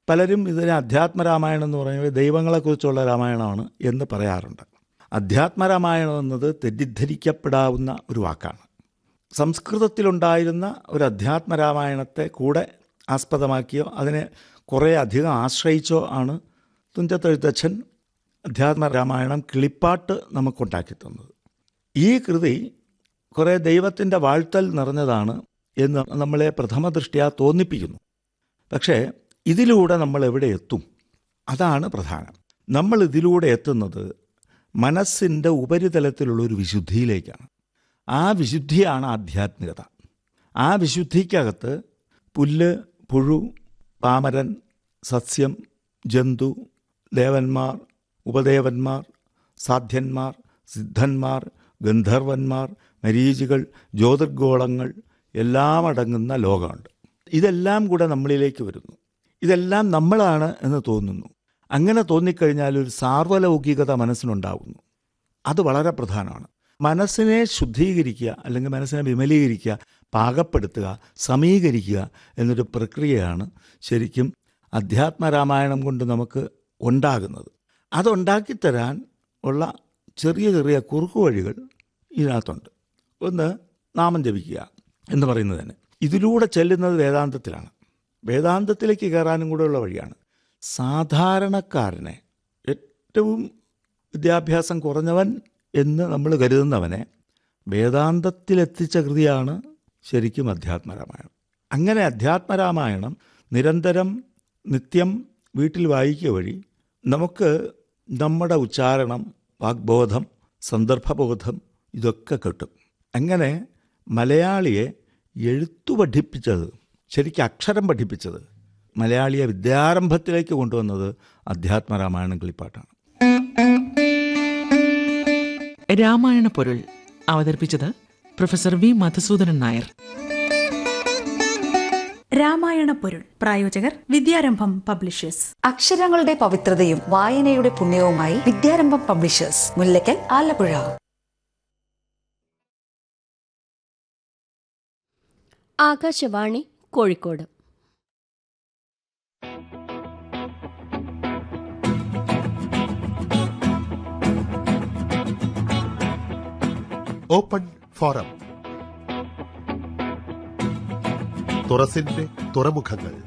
പലരും ഇതിനെ അധ്യാത്മരാമായണം എന്ന് പറയുന്നത് ദൈവങ്ങളെക്കുറിച്ചുള്ള രാമായണമാണ് എന്ന് പറയാറുണ്ട് അധ്യാത്മരാമായണം എന്നത് തെറ്റിദ്ധരിക്കപ്പെടാവുന്ന ഒരു വാക്കാണ് സംസ്കൃതത്തിലുണ്ടായിരുന്ന ഒരു അധ്യാത്മരാമായണത്തെ കൂടെ ആസ്പദമാക്കിയോ അതിനെ കുറേ അധികം ആശ്രയിച്ചോ ആണ് തുഞ്ചത്തെഴുത്തച്ഛൻ അധ്യാത്മരാമായണം കിളിപ്പാട്ട് നമുക്കുണ്ടാക്കി തന്നത് ഈ കൃതി കുറേ ദൈവത്തിൻ്റെ വാഴ്ത്തൽ നിറഞ്ഞതാണ് എന്ന് നമ്മളെ പ്രഥമ ദൃഷ്ട്യാ തോന്നിപ്പിക്കുന്നു പക്ഷേ ഇതിലൂടെ നമ്മൾ എവിടെ എത്തും അതാണ് പ്രധാനം നമ്മൾ ഇതിലൂടെ എത്തുന്നത് മനസ്സിൻ്റെ ഉപരിതലത്തിലുള്ള ഒരു വിശുദ്ധിയിലേക്കാണ് ആ വിശുദ്ധിയാണ് ആധ്യാത്മികത ആ വിശുദ്ധിക്കകത്ത് പുല്ല് പുഴു പാമരൻ സസ്യം ജന്തു ദേവന്മാർ ഉപദേവന്മാർ സാധ്യന്മാർ സിദ്ധന്മാർ ഗന്ധർവന്മാർ മരീചികൾ ജ്യോതിർഗോളങ്ങൾ എല്ലാം അടങ്ങുന്ന ലോകമുണ്ട് ഇതെല്ലാം കൂടെ നമ്മളിലേക്ക് വരുന്നു ഇതെല്ലാം നമ്മളാണ് എന്ന് തോന്നുന്നു അങ്ങനെ തോന്നിക്കഴിഞ്ഞാൽ ഒരു സാർവലൗകികത മനസ്സിനുണ്ടാകുന്നു അത് വളരെ പ്രധാനമാണ് മനസ്സിനെ ശുദ്ധീകരിക്കുക അല്ലെങ്കിൽ മനസ്സിനെ വിമലീകരിക്കുക പാകപ്പെടുത്തുക സമീകരിക്കുക എന്നൊരു പ്രക്രിയയാണ് ശരിക്കും അധ്യാത്മരാമായണം കൊണ്ട് നമുക്ക് ഉണ്ടാകുന്നത് അതുണ്ടാക്കിത്തരാൻ ഉള്ള ചെറിയ ചെറിയ കുറുക്കു വഴികൾ ഇതിനകത്തുണ്ട് ഒന്ന് നാമം ജപിക്കുക എന്ന് പറയുന്നത് തന്നെ ഇതിലൂടെ ചെല്ലുന്നത് വേദാന്തത്തിലാണ് വേദാന്തത്തിലേക്ക് കയറാനും കൂടെയുള്ള വഴിയാണ് സാധാരണക്കാരനെ ഏറ്റവും വിദ്യാഭ്യാസം കുറഞ്ഞവൻ എന്ന് നമ്മൾ കരുതുന്നവനെ വേദാന്തത്തിലെത്തിച്ച കൃതിയാണ് ശരിക്കും അധ്യാത്മരാമായണം അങ്ങനെ അധ്യാത്മരാമായണം നിരന്തരം നിത്യം വീട്ടിൽ വായിക്കുക വഴി നമുക്ക് നമ്മുടെ ഉച്ചാരണം വാഗ്ബോധം സന്ദർഭബോധം ഇതൊക്കെ കിട്ടും അങ്ങനെ മലയാളിയെ എഴുത്തു പഠിപ്പിച്ചത് ശരിക്കും അക്ഷരം പഠിപ്പിച്ചത് മലയാളിയെ വിദ്യാരംഭത്തിലേക്ക് കൊണ്ടുവന്നത് അധ്യാത്മരാമായണം കിളിപ്പാട്ടാണ് രാമായണ പൊരുൾ അവതരിപ്പിച്ചത് പ്രൊഫസർ വി മധുസൂദനൻ നായർ രാമായണ പൊരുൾ പ്രായോജകർ വിദ്യാരംഭം പബ്ലിഷേഴ്സ് അക്ഷരങ്ങളുടെ പവിത്രതയും വായനയുടെ പുണ്യവുമായി Vidyarambham publishers Mullakkal Alappuzha Akashvani Kozhikode open forum തുറസിന്റെ തുറമുഖങ്ങൾ